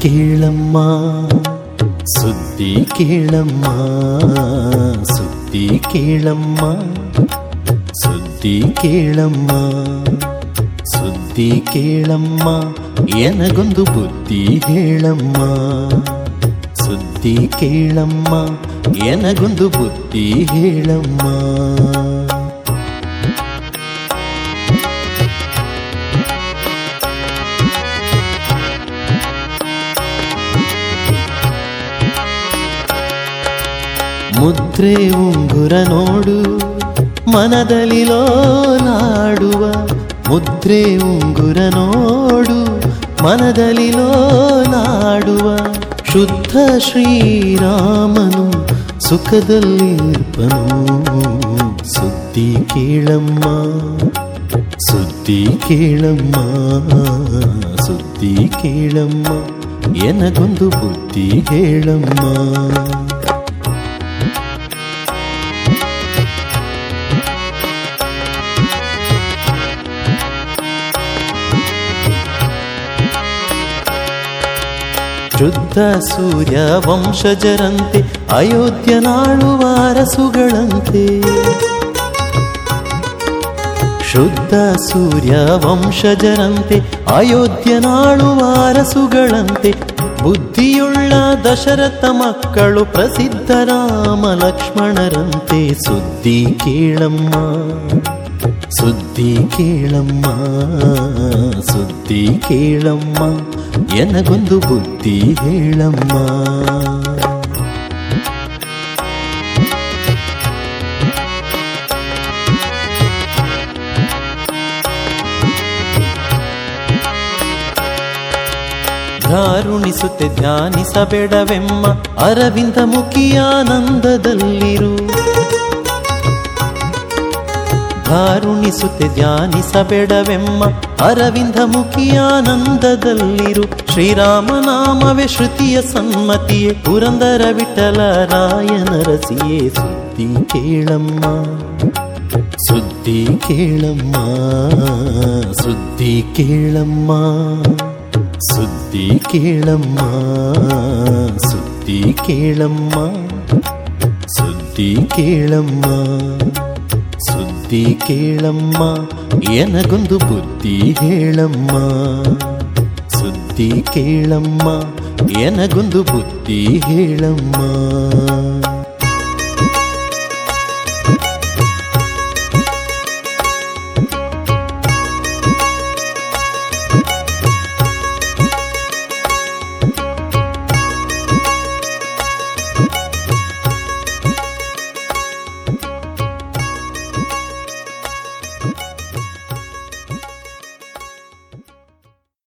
ಕೇಳಮ್ಮ ಸುದ್ದಿ ಕೇಳಮ್ಮ ಸುದ್ದಿ ಕೇಳಮ್ಮ ಸುದ್ದಿ ಕೇಳಮ್ಮ ಸುದ್ದಿ ಕೇಳಮ್ಮ ಎನಗೊಂದು ಬುದ್ಧಿ ಹೇಳಮ್ಮ ಸುದ್ದಿ ಕೇಳಮ್ಮ ಎನಗೊಂದು ಬುದ್ಧಿ ಹೇಳಮ್ಮ ಮುದ್ರೆ ಉಂಗುರ ನೋಡು ಮನದಲ್ಲಿ ಲೋಲಾಡುವ ಮುದ್ರೆ ಉಂಗುರ ನೋಡು ಮನದಲ್ಲಿ ಲೋಲಾಡುವ ಶುದ್ಧ ಶ್ರೀರಾಮನು ಸುಖದಲ್ಲಿರ್ಪನು ಸುದ್ದಿ ಕೇಳಮ್ಮ ಸುದ್ದಿ ಕೇಳಮ್ಮ ಸುದ್ದಿ ಕೇಳಮ್ಮ ಎನಗೊಂದು ಬುದ್ಧಿ ಹೇಳಮ್ಮ ಶುದ್ಧ ಸೂರ್ಯ ವಂಶಜರಂತೆ ಅಯೋಧ್ಯ ನಾಳುವ ಅರಸುಗಳಂತೆ ಶುದ್ಧ ಸೂರ್ಯ ವಂಶಜರಂತೆ ಅಯೋಧ್ಯ ನಾಳುವ ಅರಸುಗಳಂತೆ ಬುದ್ಧಿಯುಳ್ಳ ದಶರಥ ಮಕ್ಕಳು ಪ್ರಸಿದ್ಧ ರಾಮ ಲಕ್ಷ್ಮಣರಂತೆ ಸುದ್ದಿ ಕೇಳಮ್ಮ ಸುದ್ದಿ ಕೇಳಮ್ಮ ಸುದ್ದಿ ಕೇಳಮ್ಮ ಎನಗೊಂದು ಬುದ್ಧಿ ಹೇಳಮ್ಮ ಧಾರುಣಿಸುತ್ತೆ ಧ್ಯಾನಿಸಬೇಡವೆಮ್ಮ ಅರವಿಂದ ಮುಖಿಯಾನಂದದಲ್ಲಿರು ಧಾರುಣಿಸುತ್ತೆ ಧ್ಯಾನಿಸಬೇಡವೆಮ್ಮ ಅರವಿಂದ ಮುಖಿಯಾನಂದದಲ್ಲಿರು ಶ್ರೀರಾಮನಾಮವೇ ಶ್ರುತಿಯ ಸನ್ಮತಿಯೇ ಪುರಂದರ ವಿಠಲ ರಾಯನ ರಸಿಯೇ ಸುದ್ದಿ ಕೇಳಮ್ಮ ಸುದ್ದಿ ಕೇಳಮ್ಮ ಸುದ್ದಿ ಕೇಳಮ್ಮ ಸುದ್ದಿ ಕೇಳಮ್ಮ ಸುದ್ದಿ ಕೇಳಮ್ಮ ಸುದ್ದಿ ಕೇಳಮ್ಮ ಸುದ್ದಿ ಕೇಳಮ್ಮ ಎನಗೊಂದು ಬುದ್ಧಿ ಹೇಳಮ್ಮ ಸುದ್ದಿ ಕೇಳಮ್ಮ ಎನಗೊಂದು ಬುದ್ಧಿ ಹೇಳಮ್ಮ